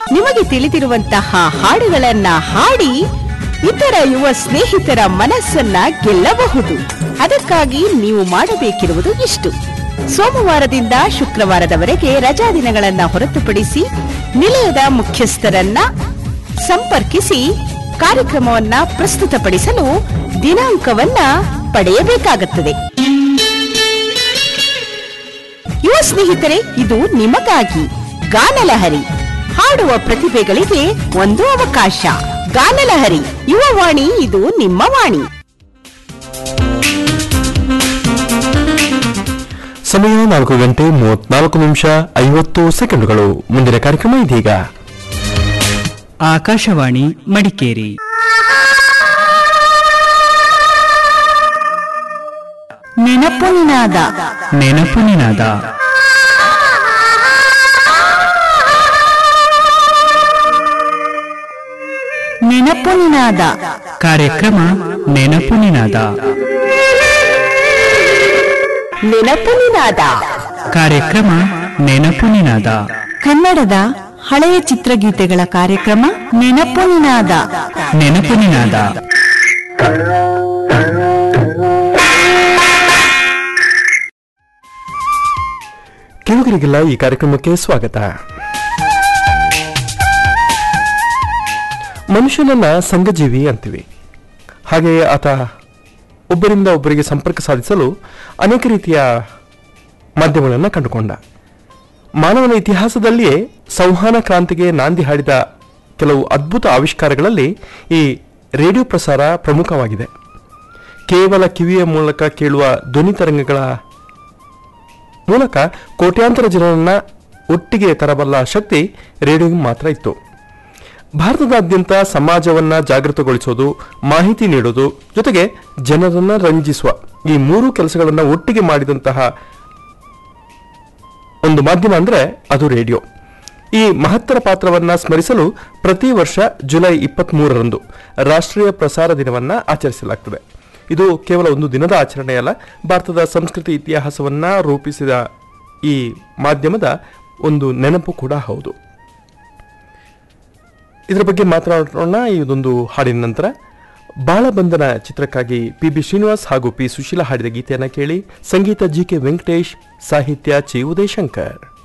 ನಿಮಗೆ ತಿಳಿದಿರುವಂತಹ ಹಾಡುಗಳನ್ನ ಹಾಡಿ ಇತರ ಯುವ ಸ್ನೇಹಿತರ ಮನಸ್ಸನ್ನ ಗೆಲ್ಲಬಹುದು ಅದಕ್ಕಾಗಿ ನೀವು ಮಾಡಬೇಕಿರುವುದು ಇಷ್ಟು ಸೋಮವಾರದಿಂದ ಶುಕ್ರವಾರದವರೆಗೆ ರಜಾ ದಿನಗಳನ್ನ ಹೊರತುಪಡಿಸಿ ನಿಲಯದ ಮುಖ್ಯಸ್ಥರನ್ನ ಸಂಪರ್ಕಿಸಿ ಕಾರ್ಯಕ್ರಮವನ್ನ ಪ್ರಸ್ತುತಪಡಿಸಲು ದಿನಾಂಕವನ್ನ ಪಡೆಯಬೇಕಾಗುತ್ತದೆ ಯುವ ಸ್ನೇಹಿತರೆ ಇದು ನಿಮಗಾಗಿ ಗಾನಲಹರಿ ಹಾಡುವ ಪ್ರತಿಭೆಗಳಿಗೆ ಒಂದು ಅವಕಾಶ ಗಾನಲಹರಿ ಯುವವಾಣಿ ಇದು ನಿಮ್ಮ ವಾಣಿ ಸಮಯ ನಾಲ್ಕು ಗಂಟೆ ಮೂವತ್ನಾಲ್ಕು ನಿಮಿಷ ಐವತ್ತು ಸೆಕೆಂಡುಗಳು ಮುಂದಿನ ಕಾರ್ಯಕ್ರಮ ಇದೀಗ ಆಕಾಶವಾಣಿ ಮಡಿಕೇರಿ ನೆನಪು ನಿನಾದ ನೆನಪು ನಿನಾದ ನೆನಪು ನಿನಾದ ಕಾರ್ಯಕ್ರಮ ನೆನಪು ನಿನಾದ ನೆನಪು ನಿನಾದ ಕಾರ್ಯಕ್ರಮ ನೆನಪು ನಿನಾದ ಕನ್ನಡದ ಹಳೆಯ ಚಿತ್ರಗೀತೆಗಳ ಕಾರ್ಯಕ್ರಮ ನೆನಪು ನಿನಾದ ನೆನಪು ನಿನಾದ ಕೇಳುಗರಿಗೆಲ್ಲ ಈ ಕಾರ್ಯಕ್ರಮಕ್ಕೆ ಸ್ವಾಗತ ಮನುಷ್ಯನನ್ನ ಸಂಘಜೀವಿ ಅಂತೀವಿ ಹಾಗೆಯೇ ಆತ ಒಬ್ಬರಿಂದ ಒಬ್ಬರಿಗೆ ಸಂಪರ್ಕ ಸಾಧಿಸಲು ಅನೇಕ ರೀತಿಯ ಮಾಧ್ಯಮಗಳನ್ನು ಕಂಡುಕೊಂಡ ಮಾನವನ ಇತಿಹಾಸದಲ್ಲಿಯೇ ಸಂವಹನ ಕ್ರಾಂತಿಗೆ ನಾಂದಿ ಹಾಡಿದ ಕೆಲವು ಅದ್ಭುತ ಆವಿಷ್ಕಾರಗಳಲ್ಲಿ ಈ ರೇಡಿಯೋ ಪ್ರಸಾರ ಪ್ರಮುಖವಾಗಿದೆ ಕೇವಲ ಕಿವಿಯ ಮೂಲಕ ಕೇಳುವ ಧ್ವನಿ ತರಂಗಗಳ ಮೂಲಕ ಕೋಟ್ಯಾಂತರ ಜನರನ್ನ ಒಟ್ಟಿಗೆ ತರಬಲ್ಲ ಶಕ್ತಿ ರೇಡಿಯೋ ಮಾತ್ರ ಇತ್ತು ಭಾರತದಾದ್ಯಂತ ಸಮಾಜವನ್ನ ಜಾಗೃತಗೊಳಿಸೋದು ಮಾಹಿತಿ ನೀಡೋದು ಜೊತೆಗೆ ಜನರನ್ನ ರಂಜಿಸುವ ಈ ಮೂರು ಕೆಲಸಗಳನ್ನು ಒಟ್ಟಿಗೆ ಮಾಡಿದಂತಹ ಒಂದು ಮಾಧ್ಯಮ ಅಂದ್ರೆ ಅದು ರೇಡಿಯೋ ಈ ಮಹತ್ತರ ಪಾತ್ರವನ್ನ ಸ್ಮರಿಸಲು ಪ್ರತಿ ವರ್ಷ ಜುಲೈ ಇಪ್ಪತ್ತ್ ಮೂರರಂದು ರಾಷ್ಟ್ರೀಯ ಪ್ರಸಾರ ದಿನವನ್ನ ಆಚರಿಸಲಾಗ್ತದೆ ಇದು ಕೇವಲ ಒಂದು ದಿನದ ಆಚರಣೆಯಲ್ಲ ಭಾರತದ ಸಂಸ್ಕೃತಿ ಇತಿಹಾಸವನ್ನ ರೂಪಿಸಿದ ಈ ಮಾಧ್ಯಮದ ಒಂದು ನೆನಪು ಕೂಡ ಹೌದು ಇದರ ಬಗ್ಗೆ ಮಾತನಾಡೋಣ ಇದೊಂದು ಹಾಡಿನ ನಂತರ ಬಾಳಬಂಧನ ಚಿತ್ರಕ್ಕಾಗಿ ಪಿ ಬಿ ಶ್ರೀನಿವಾಸ್ ಹಾಗೂ ಪಿ ಸುಶೀಲಾ ಹಾಡಿದ ಗೀತೆಯನ್ನು ಕೇಳಿ ಸಂಗೀತ ಜಿ ಕೆ ವೆಂಕಟೇಶ್ ಸಾಹಿತ್ಯ ಚಿ ಉದಯಶಂಕರ್